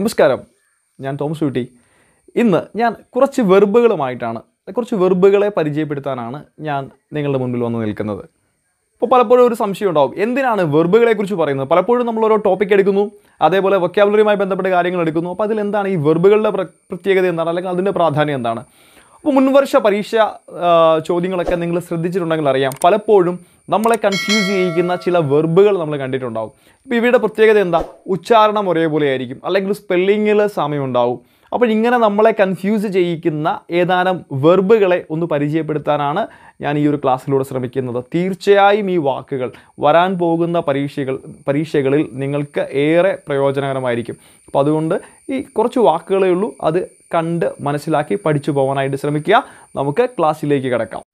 നമസ്കാരം ഞാൻ തോമസ് ഊട്ടി ഇന്ന് ഞാൻ കുറച്ച് വെർബുകളുമായിട്ടാണ് കുറച്ച് വെർബുകളെ പരിചയപ്പെടുത്താനാണ് ഞാൻ നിങ്ങളുടെ മുൻപിൽ വന്ന് നിൽക്കുന്നത് അപ്പോൾ പലപ്പോഴും ഒരു സംശയം ഉണ്ടാവും എന്തിനാണ് വെർബുകളെ കുറിച്ച് പറയുന്നത് പലപ്പോഴും നമ്മൾ ഓരോ ടോപ്പിക് എടുക്കുന്നു അതേപോലെ വൊക്കാബുലറിയുമായി ബന്ധപ്പെട്ട കാര്യങ്ങൾ എടുക്കുന്നു അപ്പോൾ അതിൽ എന്താണ് ഈ വെർബുകളുടെ പ്ര- പ്രത്യേകത എന്താണ് അല്ലെങ്കിൽ അതിൻ്റെ പ്രാധാന്യം എന്താണ് അപ്പോൾ മുൻവർഷ പരീക്ഷ ആ, ചോദ്യങ്ങളൊക്കെ നിങ്ങൾ ശ്രദ്ധിച്ചിട്ടുണ്ടെങ്കിൽ അറിയാം പലപ്പോഴും നമ്മളെ കൺഫ്യൂസ് ചെയ്യിക്കുന്ന ചില വെർബുകൾ നമ്മൾ കണ്ടിട്ടുണ്ടാവും ഇപ്പോൾ ഇവയുടെ പ്രത്യേകത എന്താ ഉച്ചാരണം ഒരേപോലെ ആയിരിക്കും അല്ലെങ്കിൽ സ്പെല്ലിങ്ങിൽ സാമ്യം ഉണ്ടാവും അപ്പോൾ ഇങ്ങനെ നമ്മളെ കൺഫ്യൂസ് ചെയ്യിക്കുന്ന ഏതാനും വെർബുകളെ ഒന്ന് പരിചയപ്പെടുത്താനാണ് ഞാൻ ഈ ഒരു ക്ലാസ്സിലൂടെ ശ്രമിക്കുന്നത് തീർച്ചയായും ഈ വാക്കുകൾ വരാൻ പോകുന്ന പരീക്ഷകൾ പരീക്ഷകളിൽ നിങ്ങൾക്ക് ഏറെ പ്രയോജനകരമായിരിക്കും അപ്പോൾ അതുകൊണ്ട് ഈ കുറച്ച് വാക്കുകളേ ഉള്ളൂ അത് കണ്ട് മനസ്സിലാക്കി പഠിച്ചു പോകാനായിട്ട് ശ്രമിക്കുക നമുക്ക് ക്ലാസ്സിലേക്ക് കിടക്കാം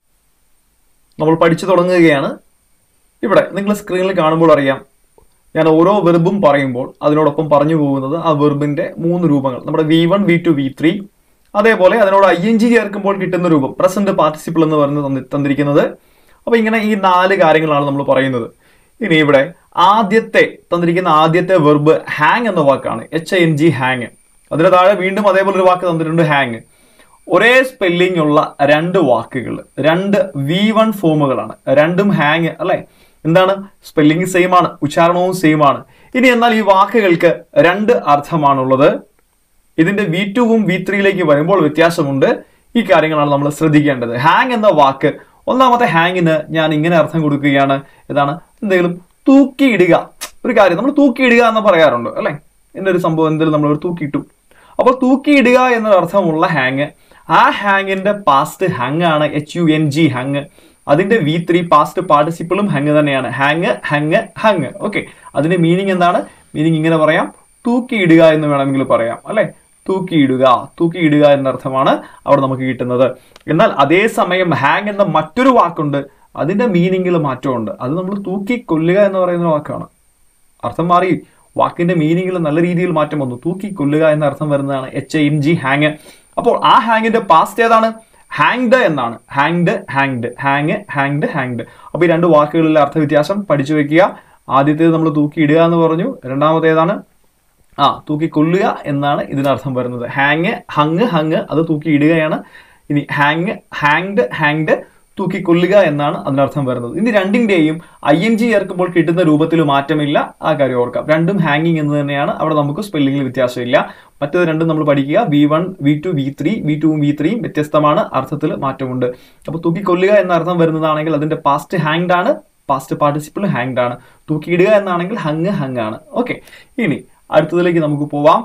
നമ്മൾ പഠിച്ചു തുടങ്ങുകയാണ് ഇവിടെ നിങ്ങൾ സ്ക്രീനിൽ കാണുമ്പോൾ അറിയാം ഞാൻ ഓരോ വെർബും പറയുമ്പോൾ അതിനോടൊപ്പം പറഞ്ഞു പോകുന്നത് ആ വെർബിന്റെ മൂന്ന് രൂപങ്ങൾ നമ്മുടെ V one V two V three അതേപോലെ അതിനോട് ഐ എൻ ജി ചേർക്കുമ്പോൾ കിട്ടുന്ന രൂപം പ്രസന്റ് പാർട്ടിസിപ്പിൾ എന്ന് പറഞ്ഞ് തന്നി- തന്നിരിക്കുന്നത് അപ്പൊ ഇങ്ങനെ ഈ നാല് കാര്യങ്ങളാണ് നമ്മൾ പറയുന്നത് ഇനി ഇവിടെ ആദ്യത്തെ തന്നിരിക്കുന്ന ആദ്യത്തെ വെർബ് ഹാങ് എന്ന വാക്കാണ് എച്ച് എൻ ജി ഹാങ് അതിന് താഴെ വീണ്ടും അതേപോലെ ഒരു വാക്ക് തന്നിട്ടുണ്ട് ഹാങ് ഒരേ സ്പെല്ലിംഗ് ഉള്ള രണ്ട് വാക്കുകൾ രണ്ട് വി വൺ ഫോമുകളാണ് രണ്ടും ഹാങ് അല്ലെ എന്താണ് സ്പെല്ലിംഗ് സെയിം ആണ് ഉച്ചാരണവും സെയിം ആണ് ഇനി എന്നാൽ ഈ വാക്കുകൾക്ക് രണ്ട് അർത്ഥമാണുള്ളത് ഇതിന്റെ വി ടുവും വി ത്രീയിലേക്ക് വരുമ്പോൾ വ്യത്യാസമുണ്ട് ഈ കാര്യങ്ങളാണ് നമ്മൾ ശ്രദ്ധിക്കേണ്ടത് ഹാങ് എന്ന വാക്ക് ഒന്നാമത്തെ ഹാങ്ങിന് ഞാൻ ഇങ്ങനെ അർത്ഥം കൊടുക്കുകയാണ് ഇതാണ് എന്തെങ്കിലും തൂക്കിയിടുക ഒരു കാര്യം നമ്മൾ തൂക്കിയിടുക എന്ന് പറയാറുണ്ട് അല്ലെ എന്റെ ഒരു സംഭവം എന്തെങ്കിലും നമ്മൾ ഒരു തൂക്കിയിട്ടു അപ്പോൾ തൂക്കിയിടുക എന്ന അർത്ഥമുള്ള ഹാങ് ആ ഹാങ്ങിന്റെ പാസ്റ്റ് ഹങ് ആണ് H U N G hung അതിന്റെ വി ത്രീ പാസ്റ്റ് പാർട്ടിസിപ്പിളും ഹങ് തന്നെയാണ് ഹാങ് ഹങ് ഹങ് ഓക്കെ അതിന്റെ മീനിങ് എന്താണ് മീനിങ് ഇങ്ങനെ പറയാം തൂക്കിയിടുക എന്ന് വേണമെങ്കിൽ പറയാം അല്ലെ തൂക്കിയിടുക തൂക്കിയിടുക എന്ന അർത്ഥമാണ് അവിടെ നമുക്ക് കിട്ടുന്നത് എന്നാൽ അതേസമയം ഹാങ് എന്ന മറ്റൊരു വാക്കുണ്ട് അതിന്റെ മീനിങ്ങിൽ മാറ്റമുണ്ട് അത് നമ്മൾ തൂക്കി കൊല്ലുക എന്ന് പറയുന്ന വാക്കാണ് അർത്ഥം മാറി വാക്കിന്റെ മീനിങ്ങിൽ നല്ല രീതിയിൽ മാറ്റം വന്നു തൂക്കി കൊല്ലുക എന്ന അർത്ഥം വരുന്നതാണ് എച്ച് എൻ ജി ഹാങ് അപ്പോൾ ആ ഹാങ്ങിന്റെ പാസ്റ്റ് ഏതാണ് ഹാങ്ഡ് എന്നാണ് hanged hanged hang hanged hanged അപ്പോൾ ഈ രണ്ട് വാക്കുകളിലെ അർത്ഥവ്യത്യാസം പഠിച്ചു വെക്കുക ആദ്യത്തേത് നമ്മൾ തൂക്കിയിടുക എന്ന് പറഞ്ഞു രണ്ടാമത്തേതാണ് ആ തൂക്കി കൊല്ലുക എന്നാണ് ഇതിനർത്ഥം വരുന്നത് ഹാങ് ഹങ് ഹങ് അത് തൂക്കി ഇടുകയാണ് ഇനി ഹാങ് ഹാങ്ഡ് ഹാങ്ഡ് തൂക്കി കൊല്ലുക എന്നാണ് അതിനർത്ഥം വരുന്നത് ഇനി രണ്ടിന്റെയും ഐ എൻ ജി ചേർക്കുമ്പോൾ കിട്ടുന്ന രൂപത്തിൽ മാറ്റമില്ല ആ കാര്യം ഓർക്കാം രണ്ടും ഹാങ്ങിങ് എന്ന് തന്നെയാണ് അവിടെ നമുക്ക് സ്പെല്ലിംഗിൽ വ്യത്യാസമില്ല മറ്റേത് രണ്ടും നമ്മൾ പഠിക്കുക V one V two V three V ടുവും വി ത്രീയും വ്യത്യസ്തമാണ് അർത്ഥത്തിൽ മാറ്റമുണ്ട് അപ്പോൾ തൂക്കി കൊല്ലുക എന്ന അർത്ഥം വരുന്നതാണെങ്കിൽ അതിന്റെ പാസ്റ്റ് ഹാങ്ഡ് ആണ് പാസ്റ്റ് പാർട്ടിസിപ്പിൾ ഹാങ്ഡ് ആണ് തൂക്കിയിടുക എന്നാണെങ്കിൽ ഹങ് ഹങ് ആണ് ഓക്കെ ഇനി അടുത്തതിലേക്ക് നമുക്ക് പോവാം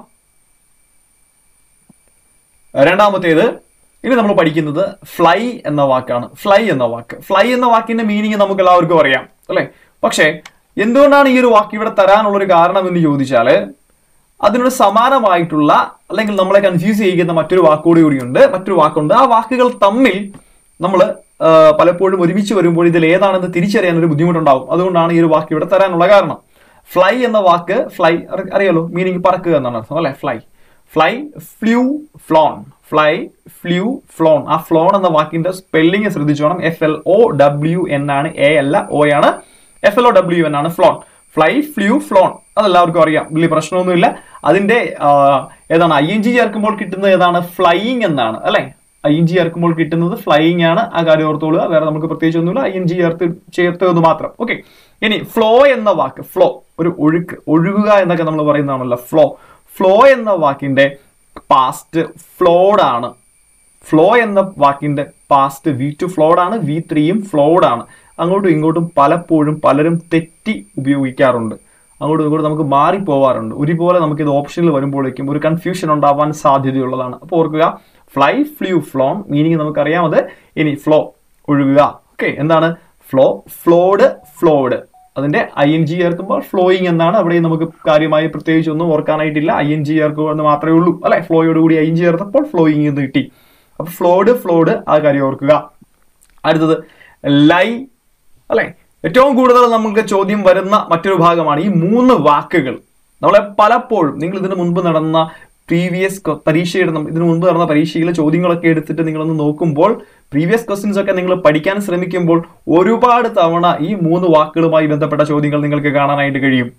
രണ്ടാമത്തേത് ഇനി നമ്മൾ പഠിക്കുന്നത് ഫ്ലൈ എന്ന വാക്കാണ് ഫ്ലൈ എന്ന വാക്ക് ഫ്ലൈ എന്ന വാക്കിന്റെ മീനിങ് നമുക്ക് എല്ലാവർക്കും അറിയാം അല്ലെ പക്ഷേ എന്തുകൊണ്ടാണ് ഈ ഒരു വാക്ക് ഇവിടെ തരാനുള്ള ഒരു കാരണം എന്ന് ചോദിച്ചാല് അതിനോട് സമാനമായിട്ടുള്ള അല്ലെങ്കിൽ നമ്മളെ കൺഫ്യൂസ് ചെയ്യിക്കുന്ന മറ്റൊരു വാക്കുകൂടി കൂടിയുണ്ട് മറ്റൊരു വാക്കുണ്ട് ആ വാക്കുകൾ തമ്മിൽ നമ്മൾ പലപ്പോഴും ഒരുമിച്ച് വരുമ്പോൾ ഇതിൽ ഏതാണെന്ന് തിരിച്ചറിയാൻ ഒരു ബുദ്ധിമുട്ടുണ്ടാവും അതുകൊണ്ടാണ് ഈ ഒരു വാക്ക് ഇവിടെ തരാനുള്ള കാരണം ഫ്ലൈ എന്ന വാക്ക് ഫ്ലൈ അറിയാലോ മീനിങ് പറക്കുക എന്നാണ് അർത്ഥം അല്ലെ fly fly flew flown fly flew flown ആ ഫ്ലോൺ എന്ന വാക്കിന്റെ സ്പെല്ലിംഗ് ശ്രദ്ധിച്ചോണം F L O W N ആണ് എ അല്ല ഒ ആണ് F L O W N ആണ് ഫ്ലോൺ ഫ്ലൈ ഫ്ലൂ ഫ്ലോൺ അതെല്ലാവർക്കും അറിയാം വലിയ പ്രശ്നമൊന്നുമില്ല അതിന്റെ ആ, ഏതാണ് ഐ എൻ ജി ചേർക്കുമ്പോൾ കിട്ടുന്നത് ഏതാണ് ഫ്ലൈയിങ് എന്നാണ് അല്ലെ ഐ എൻ ജി ചേർക്കുമ്പോൾ കിട്ടുന്നത് ഫ്ലൈയിങ് ആണ് ആ കാര്യം ഓർത്തോളുക വേറെ നമുക്ക് പ്രത്യേകിച്ച് ഒന്നുമില്ല ഐ എൻ ജി ചേർത്ത് ചേർത്ത് എന്ന് മാത്രം ഓക്കെ ഇനി ഫ്ലോ എന്ന വാക്ക് ഫ്ലോ ഒരു ഒഴുക്ക് ഒഴുകുക എന്നൊക്കെ നമ്മൾ പറയുന്നതാണല്ലോ ഫ്ലോ ഫ്ലോ എന്ന വാക്കിന്റെ പാസ്റ്റ് ഫ്ലോഡ് ആണ് ഫ്ലോ എന്ന വാക്കിന്റെ പാസ്റ്റ് വി ടു ഫ്ലോഡ് ആണ് വി ത്രീയും ഫ്ലോഡ് ആണ് അങ്ങോട്ടും ഇങ്ങോട്ടും പലപ്പോഴും പലരും തെറ്റി ഉപയോഗിക്കാറുണ്ട് അങ്ങോട്ടും ഇങ്ങോട്ടും നമുക്ക് മാറിപ്പോവാറുണ്ട് ഒരുപോലെ നമുക്ക് ഇത് ഓപ്ഷനിൽ വരുമ്പോഴേക്കും ഒരു കൺഫ്യൂഷൻ ഉണ്ടാവാൻ സാധ്യതയുള്ളതാണ് അപ്പോൾ ഓർക്കുക ഫ്ലൈ ഫ്ലൂ ഫ്ലോൺ മീനിങ് നമുക്കറിയാം അത് ഇനി ഫ്ലോ ഒഴുകുക ഓക്കെ എന്താണ് ഫ്ലോ ഫ്ലോഡ് ഫ്ലോഡ് അതിന്റെ ഐ എൻ ജി ചേർക്കുമ്പോൾ ഫ്ലോയിങ് എന്നാണ് അവിടെ നമുക്ക് കാര്യമായി പ്രത്യേകിച്ച് ഒന്നും ഓർക്കാനായിട്ടില്ല ഐ എൻ ജി ചേർക്കുക എന്ന് മാത്രമേ ഉള്ളൂ അല്ലെ ഫ്ലോയോട് കൂടി ഐ എൻ ജി ചേർത്തപ്പോൾ ഫ്ലോയിങ് എന്ന് കിട്ടി അപ്പൊ ഫ്ലോഡ് ഫ്ലോഡ് ആ കാര്യം ഓർക്കുക അടുത്തത് ലൈ അല്ലെ ഏറ്റവും കൂടുതൽ നമുക്ക് ചോദ്യം വരുന്ന മറ്റൊരു ഭാഗമാണ് ഈ മൂന്ന് വാക്കുകൾ നമ്മളെ പലപ്പോഴും നിങ്ങൾ ഇതിനു മുൻപ് നടന്ന പ്രീവിയസ് പരീക്ഷയുടെ നം- ഇതിനു മുൻപ് നടന്ന പരീക്ഷയിലെ ചോദ്യങ്ങളൊക്കെ എടുത്തിട്ട് നിങ്ങളൊന്ന് നോക്കുമ്പോൾ പ്രീവിയസ് ക്വസ്റ്റ്യൻസ് ഒക്കെ നിങ്ങൾ പഠിക്കാൻ ശ്രമിക്കുമ്പോൾ ഒരുപാട് തവണ ഈ മൂന്ന് വാക്കുകളുമായി ബന്ധപ്പെട്ട ചോദ്യങ്ങൾ നിങ്ങൾക്ക് കാണാനായിട്ട് കഴിയും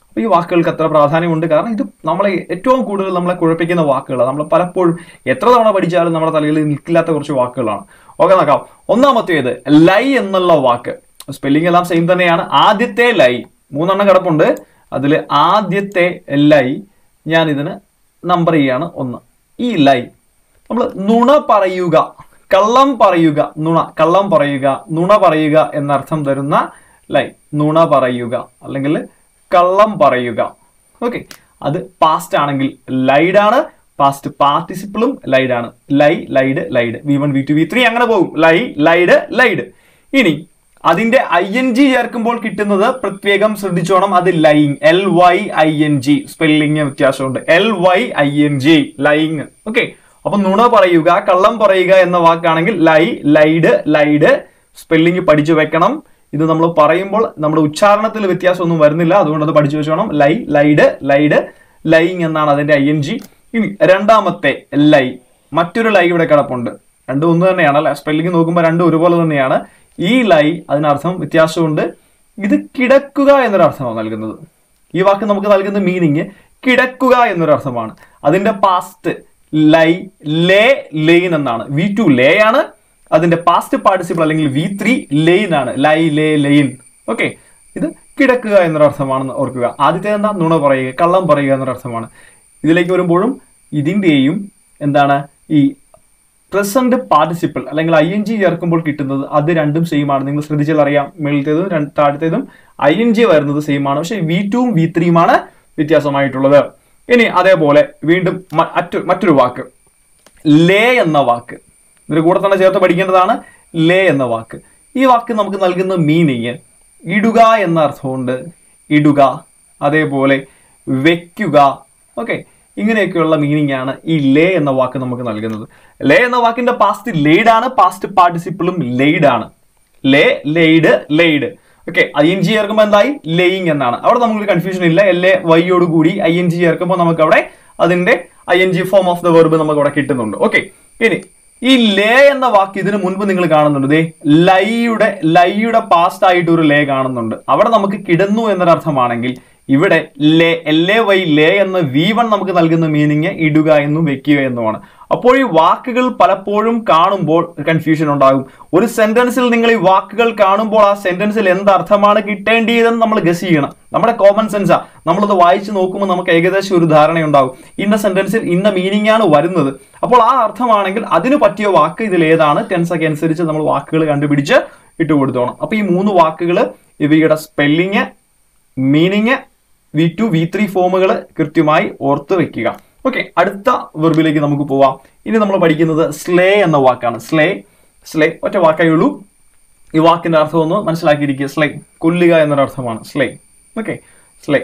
അപ്പോൾ ഈ വാക്കുകൾക്ക് അത്ര പ്രാധാന്യമുണ്ട് കാരണം ഇത് നമ്മളെ ഏറ്റവും കൂടുതൽ നമ്മളെ കുഴപ്പിക്കുന്ന വാക്കുകളാണ് നമ്മൾ പലപ്പോഴും എത്ര തവണ പഠിച്ചാലും നമ്മുടെ തലയിൽ നിൽക്കില്ലാത്ത കുറച്ച് വാക്കുകളാണ് ഓക്കെ നോക്കാം ഒന്നാമത്തേത് ലൈ എന്നുള്ള വാക്ക് സ്പെല്ലിംഗ് എല്ലാം സെയിം തന്നെയാണ് ആദ്യത്തെ ലൈ മൂന്നെണ്ണം കിടപ്പുണ്ട് അതിൽ ആദ്യത്തെ ലൈ ഞാൻ ഇതിന് നമ്പർ ചെയ്യാണ് ഒന്ന് ഈ ലൈ നമ്മൾ നുണ പറയുക കള്ളം പറയുക നുണ കള്ളം പറയുക നുണ പറയുക എന്നർത്ഥം തരുന്ന ലൈ നുണ പറയുക അല്ലെങ്കിൽ കള്ളം പറയുക ഓക്കെ അത് പാസ്റ്റ് ആണെങ്കിൽ ലൈഡ് ആണ് പാസ്റ്റ് പാർട്ടിസിപ്പിളും ലൈഡ് ആണ് lie lied lied V one V two V three അങ്ങനെ പോകും ലൈ ലൈഡ് ലൈഡ് ഇനി അതിന്റെ ഐ എൻ ജി ചേർക്കുമ്പോൾ കിട്ടുന്നത് പ്രത്യേകം ശ്രദ്ധിച്ചോണം അത് lying L Y I N G spelling വ്യത്യാസമുണ്ട് L Y I N G lying okay അപ്പൊ നുണ പറയുക കള്ളം പറയുക എന്ന വാക്കാണെങ്കിൽ ലൈ ലൈഡ് ലൈഡ് സ്പെല്ലിംഗ് പഠിച്ചു വെക്കണം ഇത് നമ്മൾ പറയുമ്പോൾ നമ്മുടെ ഉച്ചാരണത്തിൽ വ്യത്യാസമൊന്നും വരുന്നില്ല അതുകൊണ്ട് അത് പഠിച്ചു വെച്ചോണം ലൈ ലൈഡ് ലൈഡ് ലൈങ് എന്നാണ് അതിന്റെ ഐ എൻ ജി ഇനി രണ്ടാമത്തെ ലൈ മറ്റൊരു ലൈ ഇവിടെ കിടപ്പുണ്ട് രണ്ടും ഒന്ന് തന്നെയാണ് അല്ലെ സ്പെല്ലിംഗ് നോക്കുമ്പോൾ രണ്ടും ഒരുപോലെ തന്നെയാണ് ഈ ലൈ അതിനർത്ഥം വ്യത്യാസമുണ്ട് ഇത് കിടക്കുക എന്നൊരർത്ഥമാണ് നൽകുന്നത് ഈ വാക്ക് നമുക്ക് നൽകുന്ന മീനിങ് കിടക്കുക എന്നൊരർത്ഥമാണ് അതിന്റെ പാസ്റ്റ് ലൈ ലേ ലെയിൻ എന്നാണ് വി ടു ലേ ആണ് അതിന്റെ പാസ്റ്റ് പാർട്ടിസിപ്പിൾ അല്ലെങ്കിൽ വി ത്രീ ലെയിൻ ആണ് ലൈ ലേ ലെയിൻ ഓക്കെ ഇത് കിടക്കുക എന്നൊരർത്ഥമാണെന്ന് ഓർക്കുക ആദ്യത്തെ എന്താ നുണ പറയുക കള്ളം പറയുക എന്നൊരർത്ഥമാണ് ഇതിലേക്ക് വരുമ്പോഴും ഇതിന്റെയും എന്താണ് ഈ പ്രസന്റ് പാർട്ടിസിപ്പിൾ അല്ലെങ്കിൽ ഐ എൻ ജി ചേർക്കുമ്പോൾ കിട്ടുന്നത് അത് രണ്ടും സെയിം ആണ് നിങ്ങൾ ശ്രദ്ധിച്ചാൽ അറിയാം മേളത്തേതും രണ്ട് താഴത്തേതും ഐ എൻ ജി വരുന്നത് സെയിം ആണ് പക്ഷേ വി ടുവും വി ത്രീയുമാണ് വ്യത്യാസമായിട്ടുള്ളത് ഇനി അതേപോലെ വീണ്ടും മ- മറ്റു- മറ്റൊരു വാക്ക് ലേ എന്ന വാക്ക് ഇതിന്റെ കൂടെ തന്നെ ചേർത്ത് പഠിക്കേണ്ടതാണ് ലേ എന്ന വാക്ക് ഈ വാക്ക് നമുക്ക് നൽകുന്ന മീനിങ് ഇടുക എന്ന അർത്ഥമുണ്ട് ഇടുക അതേപോലെ വെക്കുക ഓക്കെ ഇങ്ങനെയൊക്കെയുള്ള മീനിങ് ആണ് ഈ ലേ എന്ന വാക്ക് നമുക്ക് നൽകുന്നത് ലേ എന്ന വാക്കിന്റെ പാസ്റ്റ് ലെയ്ഡ് ആണ് പാസ്റ്റ് പാർട്ടിസിപ്പിളും ലെയ്ഡ് ആണ് lay laid laid okay I N G ചേർക്കുമ്പോൾ എന്തായി ലേയിങ് എന്നാണ് അവിടെ നമുക്ക് കൺഫ്യൂഷൻ ഇല്ല എൽ എ വൈയോട് കൂടി ഐ എൻ ജി ചേർക്കുമ്പോൾ നമുക്ക് അവിടെ അതിന്റെ I N G form of the verb നമുക്ക് അവിടെ കിട്ടുന്നുണ്ട് ഓക്കെ ഇനി ഈ ലേ എന്ന വാക്ക് ഇതിന് മുൻപ് നിങ്ങൾ കാണുന്നുണ്ട് ദേ ലൈയുടെ ലൈയുടെ പാസ്റ്റ് ആയിട്ട് ഒരു ലേ കാണുന്നുണ്ട് അവിടെ നമുക്ക് കിടന്നു എന്നൊരർത്ഥമാണെങ്കിൽ ഇവിടെ lay L A Y lay എന്ന വി വൺ നമുക്ക് നൽകുന്ന മീനിങ് ഇടുക എന്നും വെക്കുക എന്നുമാണ് അപ്പോൾ ഈ വാക്കുകൾ പലപ്പോഴും കാണുമ്പോൾ കൺഫ്യൂഷൻ ഉണ്ടാകും ഒരു സെന്റൻസിൽ നിങ്ങൾ ഈ വാക്കുകൾ കാണുമ്പോൾ ആ സെന്റൻസിൽ എന്ത് അർത്ഥമാണ് കിട്ടേണ്ടതെന്ന് നമ്മൾ ഗസ് ചെയ്യണം നമ്മുടെ കോമൺ സെൻസാ നമ്മളത് വായിച്ച് നോക്കുമ്പോൾ നമുക്ക് ഏകദേശം ഒരു ധാരണയുണ്ടാകും ഇന്ന സെന്റൻസിൽ ഇന്ന മീനിങ് ആണ് വരുന്നത് അപ്പോൾ ആ അർത്ഥമാണെങ്കിൽ അതിന് പറ്റിയ വാക്ക് ഇതിൽ ഏതാണ് ടെൻസ് ഒക്കെ അനുസരിച്ച് നമ്മൾ വാക്കുകൾ കണ്ടുപിടിച്ച് ഇട്ട് കൊടുത്തോണം അപ്പൊ ഈ മൂന്ന് വാക്കുകൾ ഇവയുടെ spelling meaning V two V three ഫോമുകൾ കൃത്യമായി ഓർത്ത് വെക്കുക ഓക്കെ അടുത്ത വെർബിലേക്ക് നമുക്ക് പോവാം ഇനി നമ്മൾ പഠിക്കുന്നത് സ്ലേ എന്ന വാക്കാണ് സ്ലേ സ്ലേ ഒറ്റ വാക്കായേ ഉള്ളൂ ഈ വാക്കിന്റെ അർത്ഥം ഒന്ന് മനസ്സിലാക്കിയിരിക്കുക സ്ലേ കൊല്ലുക എന്നൊരർത്ഥമാണ് slay okay slay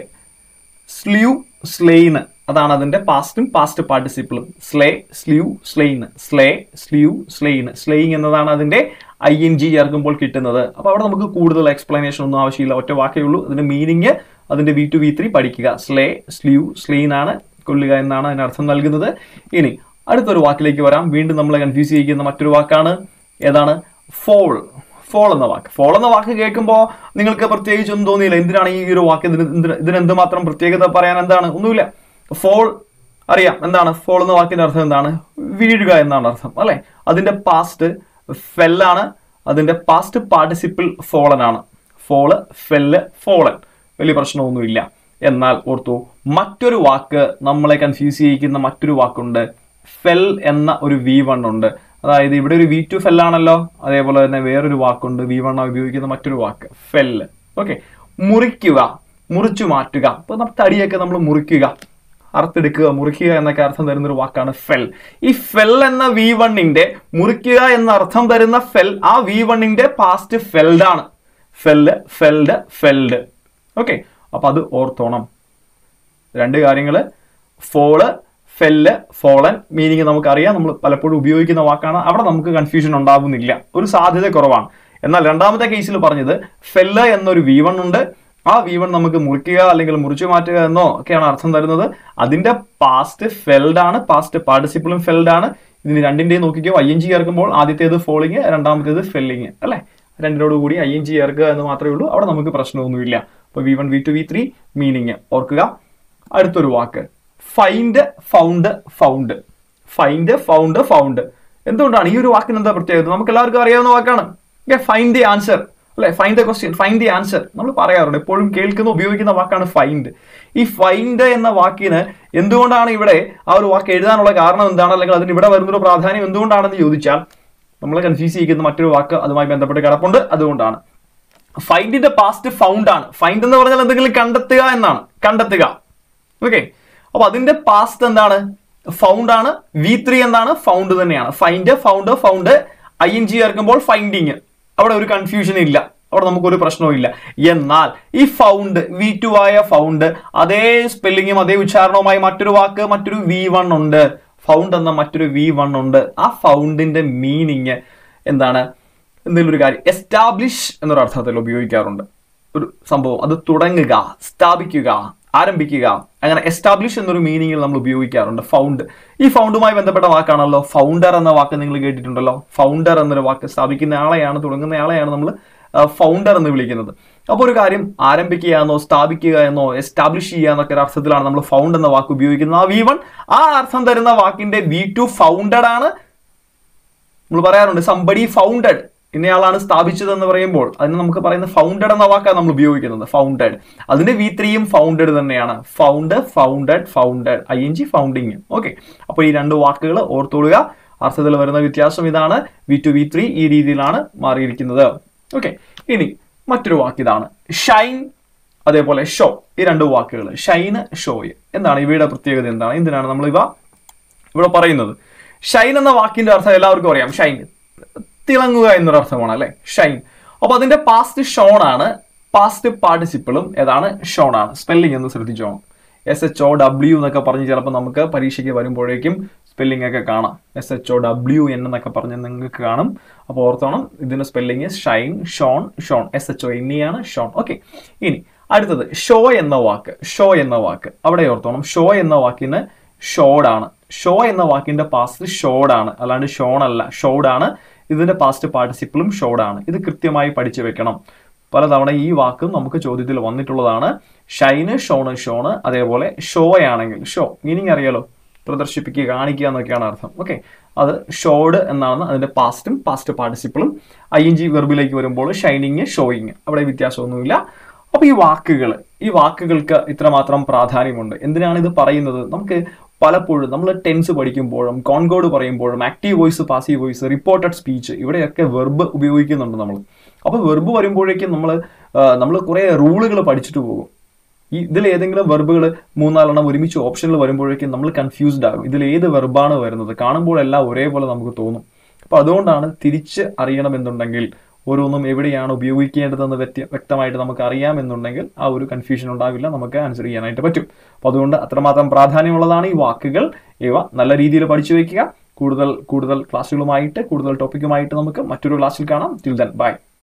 slew slain അതാണ് അതിന്റെ പാസ്റ്റും പാസ്റ്റ് പാർട്ടിസിപ്പിളും slay slew slain slay slew slain slaying എന്നതാണ് അതിന്റെ ഐ എൻ ജി ചേർക്കുമ്പോൾ കിട്ടുന്നത് അപ്പോൾ അവിടെ നമുക്ക് കൂടുതൽ എക്സ്പ്ലനേഷൻ ഒന്നും ആവശ്യമില്ല ഒറ്റ വാക്കേ ഉള്ളൂ അതിന്റെ മീനിങ് അതിന്റെ വി ടു വി ത്രീ പഠിക്കുക സ്ലേ സ്ലീവ് സ്ലെയിൻ ആണ് കൊല്ലുക എന്നാണ് അതിന് അർത്ഥം നൽകുന്നത് ഇനി അടുത്തൊരു വാക്കിലേക്ക് വരാം വീണ്ടും നമ്മളെ കൺഫ്യൂസ് ചെയ്യിക്കുന്ന മറ്റൊരു വാക്കാണ് ഏതാണ് ഫോൾ ഫോൾ എന്ന വാക്ക് ഫോൾ എന്ന വാക്ക് കേൾക്കുമ്പോൾ നിങ്ങൾക്ക് പ്രത്യേകിച്ച് ഒന്നും തോന്നിയില്ല എന്തിനാണ് ഈ ഒരു വാക്ക് ഇതിന് എന്തിന്- ഇതിന് എന്തുമാത്രം പ്രത്യേകത പറയാൻ എന്താണ് ഒന്നുമില്ല ഫോൾ അറിയാം എന്താണ് ഫോൾ എന്ന വാക്കിന്റെ അർത്ഥം എന്താണ് വീഴുക എന്നാണ് അർത്ഥം അല്ലെ അതിന്റെ പാസ്റ്റ് ഫെല്ലാണ് അതിന്റെ പാസ്റ്റ് പാർട്ടിസിപ്പിൾ ഫോളൻ ആണ് ഫോള് ഫെല്ല് ഫോളൻ വലിയ പ്രശ്നമൊന്നുമില്ല എന്നാൽ ഓർത്തു മറ്റൊരു വാക്ക് നമ്മളെ കൺഫ്യൂസ് ചെയ്യിക്കുന്ന മറ്റൊരു വാക്കുണ്ട് ഫെൽ എന്ന ഒരു വി വൺ ഉണ്ട് അതായത് ഇവിടെ ഒരു വി ടു ഫെൽ ആണല്ലോ അതേപോലെ തന്നെ വേറൊരു വാക്കുണ്ട് വി വൺ ഉപയോഗിക്കുന്ന മറ്റൊരു വാക്ക് ഫെല്ല് ഓക്കെ മുറിക്കുക മുറിച്ചു മാറ്റുക ഇപ്പൊ നമ്മൾ തടിയൊക്കെ നമ്മൾ മുറിക്കുക അറുത്തെടുക്കുക മുറിക്കുക എന്നൊക്കെ അർത്ഥം തരുന്ന ഒരു വാക്കാണ് ഫെൽ ഈ ഫെൽ എന്ന വി വണ്ണിന്റെ മുറിക്കുക എന്ന അർത്ഥം തരുന്ന ഫെൽ ആ വി വണ്ണിന്റെ പാസ്റ്റ് ഫെൽഡ് ആണ് ഫെല്ല് ഫെൽഡ് ഫെൽഡ് ഓക്കെ അപ്പൊ അത് ഓർത്തോണം രണ്ട് കാര്യങ്ങൾ ഫോള് ഫെല്ല് ഫോളൻ മീനിങ് നമുക്കറിയാം നമ്മൾ പലപ്പോഴും ഉപയോഗിക്കുന്ന വാക്കാണ് അവിടെ നമുക്ക് കൺഫ്യൂഷൻ ഉണ്ടാവുന്നില്ല ഒരു സാധ്യത കുറവാണ് എന്നാൽ രണ്ടാമത്തെ കേസിൽ പറഞ്ഞത് ഫെല്ല് എന്നൊരു വി വൺ ഉണ്ട് ആ വി വൺ നമുക്ക് മുറിക്കുക അല്ലെങ്കിൽ മുറിച്ചു മാറ്റുക എന്നോ ഒക്കെയാണ് അർത്ഥം തരുന്നത് അതിന്റെ പാസ്റ്റ് ഫെൽഡ് ആണ് പാസ്റ്റ് പാർട്ടിസിപ്പിളും ഫെൽഡ് ആണ് ഇതിന് രണ്ടിന്റെയും നോക്കിക്കോ ഐ എൻ ജി ചേർക്കുമ്പോൾ ആദ്യത്തേത് ഫോളിങ് രണ്ടാമത്തേത് ഫെല്ലിങ് അല്ലെ രണ്ടിനോട് കൂടി ഐ എൻ ജി ചേർക്കുക എന്ന് മാത്രമേ ഉള്ളൂ അവിടെ നമുക്ക് പ്രശ്നമൊന്നുമില്ല അപ്പോൾ V one V two V three meaning ഓർക്കുക അടുത്തൊരു വാക്ക് find found found find found found എന്തുകൊണ്ടാണ് ഈ ഒരു വാക്കിന് എന്താ പ്രത്യേകത നമുക്ക് എല്ലാവർക്കും അറിയാവുന്ന വാക്കാണ് ഫൈൻഡ് ദി ആൻസർ അല്ലെ find the question find the answer നമ്മൾ പറയാറുണ്ട് എപ്പോഴും കേൾക്കുന്ന ഉപയോഗിക്കുന്ന വാക്കാണ് ഫൈൻഡ് ഈ ഫൈൻഡ് എന്ന വാക്കിന് എന്തുകൊണ്ടാണ് ഇവിടെ ആ ഒരു വാക്ക് എഴുതാനുള്ള കാരണം എന്താണ് അല്ലെങ്കിൽ അതിന് ഇവിടെ വരുന്നൊരു പ്രാധാന്യം എന്തുകൊണ്ടാണെന്ന് ചോദിച്ചാൽ നമ്മൾ കൺഫ്യൂസ് ചെയ്യിക്കുന്ന മറ്റൊരു വാക്ക് അതുമായി ബന്ധപ്പെട്ട് കിടപ്പുണ്ട് അതുകൊണ്ടാണ് ഫൈൻഡിന്റെ പാസ്റ്റ് ഫൗണ്ട് ആണ് ഫൈൻഡ് എന്ന് പറഞ്ഞാൽ എന്തെങ്കിലും കണ്ടെത്തുക എന്നാണ് കണ്ടെത്തുക ഓക്കെ അപ്പൊ അതിന്റെ പാസ്റ്റ് എന്താണ് ഫൗണ്ട് ആണ് വി ത്രീ എന്താണ് ഫൗണ്ട് തന്നെയാണ് find found found I N G ചേർക്കുമ്പോൾ ഫൈൻഡിങ് അവിടെ ഒരു കൺഫ്യൂഷൻ ഇല്ല അവിടെ നമുക്കൊരു പ്രശ്നവും ഇല്ല എന്നാൽ ഈ ഫൗണ്ട് വി ടു ആയ ഫൗണ്ട് അതേ സ്പെല്ലിങ്ങും അതേ ഉച്ചാരണവുമായി മറ്റൊരു വാക്ക് മറ്റൊരു വി വൺ ഉണ്ട് ഫൗണ്ട് എന്ന മറ്റൊരു വി വൺ ഉണ്ട് ആ ഫൗണ്ടിന്റെ മീനിങ് എന്താണ് എന്തെങ്കിലും ഒരു കാര്യം എസ്റ്റാബ്ലിഷ് എന്നൊരു അർത്ഥത്തിൽ ഉപയോഗിക്കാറുണ്ട് ഒരു സംഭവം അത് തുടങ്ങുക സ്ഥാപിക്കുക ആരംഭിക്കുക അങ്ങനെ എസ്റ്റാബ്ലിഷ് എന്നൊരു മീനിങ്ങിൽ നമ്മൾ ഉപയോഗിക്കാറുണ്ട് ഫൗണ്ട് ഈ ഫൗണ്ടുമായി ബന്ധപ്പെട്ട വാക്കാണല്ലോ ഫൗണ്ടർ എന്ന വാക്ക് നിങ്ങൾ കേട്ടിട്ടുണ്ടല്ലോ ഫൗണ്ടർ എന്നൊരു വാക്ക് സ്ഥാപിക്കുന്ന ആളെയാണ് തുടങ്ങുന്ന ആളെയാണ് നമ്മൾ ഫൗണ്ടർ എന്ന് വിളിക്കുന്നത് അപ്പോൾ ഒരു കാര്യം ആരംഭിക്കുക എന്നോ സ്ഥാപിക്കുക എന്നോ എസ്റ്റാബ്ലിഷ് ചെയ്യുക എന്നൊക്കെ ഒരു അർത്ഥത്തിലാണ് നമ്മൾ ഫൗണ്ട് എന്ന വാക്ക് ഉപയോഗിക്കുന്നത് ആ വി വൺ ആ അർത്ഥം തരുന്ന വാക്കിന്റെ വി ടു ഫൗണ്ടഡ് ആണ് നമ്മൾ പറയാറുണ്ട് സംബടി ഫൗണ്ടഡ് ഇന്നയാളാണ് സ്ഥാപിച്ചത് എന്ന് പറയുമ്പോൾ അതിന് നമുക്ക് പറയുന്ന ഫൗണ്ടഡ് എന്ന വാക്കാണ് നമ്മൾ ഉപയോഗിക്കുന്നത് ഫൗണ്ടഡ് അതിന്റെ വി ത്രീയും ഫൗണ്ടഡ് തന്നെയാണ് found founded founded I N G founding okay അപ്പോൾ ഈ രണ്ട് വാക്കുകൾ ഓർത്തോളുക അർത്ഥത്തിൽ വരുന്ന വ്യത്യാസം ഇതാണ് വി ടു വി ത്രീ ഈ രീതിയിലാണ് മാറിയിരിക്കുന്നത് ഓക്കെ ഇനി മറ്റൊരു വാക്ക് ഇതാണ് ഷൈൻ അതേപോലെ ഷോ ഈ രണ്ട് വാക്കുകൾ ഷൈന് ഷോയ് എന്താണ് ഇവയുടെ പ്രത്യേകത എന്താണ് എന്തിനാണ് നമ്മൾ ഇവ ഇവിടെ പറയുന്നത് ഷൈൻ എന്ന വാക്കിന്റെ അർത്ഥം എല്ലാവർക്കും അറിയാം ഷൈൻ തിളങ്ങുക എന്നൊരു അർത്ഥമാണ് അല്ലെ ഷൈൻ അപ്പൊ അതിന്റെ പാസ്റ്റ് ഷോൺ ആണ് പാസ്റ്റ് പാർട്ടിസിപ്പിളും ഏതാണ് ഷോൺ ആണ് സ്പെല്ലിംഗ് എന്ന് ശ്രദ്ധിച്ചോ എസ് എച്ച് ഒ ഡബ്ല്യു എന്നൊക്കെ പറഞ്ഞ് ചിലപ്പോൾ നമുക്ക് പരീക്ഷയ്ക്ക് വരുമ്പോഴേക്കും സ്പെല്ലിംഗ് ഒക്കെ കാണാം S H O W N എന്നൊക്കെ പറഞ്ഞ് നിങ്ങൾക്ക് കാണും അപ്പോൾ ഓർത്തോണം ഇതിന്റെ spelling shine shone shone S H O എന്നിയാണ് ഷോൺ ഓക്കെ ഇനി അടുത്തത് ഷോ എന്ന വാക്ക് ഷോ എന്ന വാക്ക് അവിടെ ഓർത്തോണം ഷോ എന്ന വാക്കിന് ഷോഡാണ് ഷോ എന്ന വാക്കിന്റെ പാസ്റ്റ് ഷോഡാണ് അല്ലാണ്ട് ഷോൺ അല്ല ഷോഡാണ് ഇതിന്റെ പാസ്റ്റ് പാർട്ടിസിപ്പിളും ഷോഡാണ് ഇത് കൃത്യമായി പഠിച്ചു വെക്കണം പലതവണ ഈ വാക്കും നമുക്ക് ചോദ്യത്തിൽ വന്നിട്ടുള്ളതാണ് ഷൈന് ഷോണ് ഷോണ് അതേപോലെ ഷോയാണെങ്കിൽ ഷോ മീനിങ് അറിയാലോ പ്രദർശിപ്പിക്കുക കാണിക്കുക എന്നൊക്കെയാണ് അർത്ഥം ഓക്കെ അത് ഷോഡ് എന്നാണ് അതിന്റെ പാസ്റ്റും പാസ്റ്റ് പാർട്ടിസിപ്പിളും ഐ എൻ ജി വെർബിലേക്ക് വരുമ്പോൾ ഷൈനിങ് ഷോയിങ് അവിടെ വ്യത്യാസമൊന്നുമില്ല അപ്പൊ ഈ വാക്കുകൾ ഈ വാക്കുകൾക്ക് ഇത്രമാത്രം പ്രാധാന്യമുണ്ട് എന്തിനാണ് ഇത് പറയുന്നത് നമുക്ക് പലപ്പോഴും നമ്മൾ ടെൻസ് പഠിക്കുമ്പോഴും കോൺകോഡ് പറയുമ്പോഴും active voice passive voice reported speech ഇവിടെയൊക്കെ വെർബ് ഉപയോഗിക്കുന്നുണ്ട് നമ്മൾ അപ്പോൾ വെർബ് വരുമ്പോഴേക്കും നമ്മൾ നമ്മൾ കുറേ റൂളുകൾ പഠിച്ചിട്ട് പോകും ഈ ഇതിൽ ഏതെങ്കിലും വെർബുകൾ മൂന്നാലെണ്ണം ഒരുമിച്ച് ഓപ്ഷനിൽ വരുമ്പോഴേക്കും നമ്മൾ കൺഫ്യൂസ്ഡ് ആകും ഇതിൽ ഏത് വെർബാണ് വരുന്നത് കാണുമ്പോഴെല്ലാം ഒരേപോലെ നമുക്ക് തോന്നും അപ്പോൾ അതുകൊണ്ടാണ് തിരിച്ച് അറിയണമെന്നുണ്ടെങ്കിൽ ഓരോന്നും എവിടെയാണ് ഉപയോഗിക്കേണ്ടതെന്ന് വ്യക്തി വ്യക്തമായിട്ട് നമുക്ക് അറിയാമെന്നുണ്ടെങ്കിൽ ആ ഒരു കൺഫ്യൂഷൻ ഉണ്ടാവില്ല നമുക്ക് ആൻസർ ചെയ്യാനായിട്ട് പറ്റും അപ്പോൾ അതുകൊണ്ട് അത്രമാത്രം പ്രാധാന്യമുള്ളതാണ് ഈ വാക്കുകൾ ഇവ നല്ല രീതിയിൽ പഠിച്ചു വയ്ക്കുക കൂടുതൽ കൂടുതൽ ക്ലാസ്സുകളുമായിട്ട് കൂടുതൽ ടോപ്പിക്കുമായിട്ട് നമുക്ക് മറ്റൊരു ക്ലാസ്സിൽ കാണാം ടിൽ ദൻ ബൈ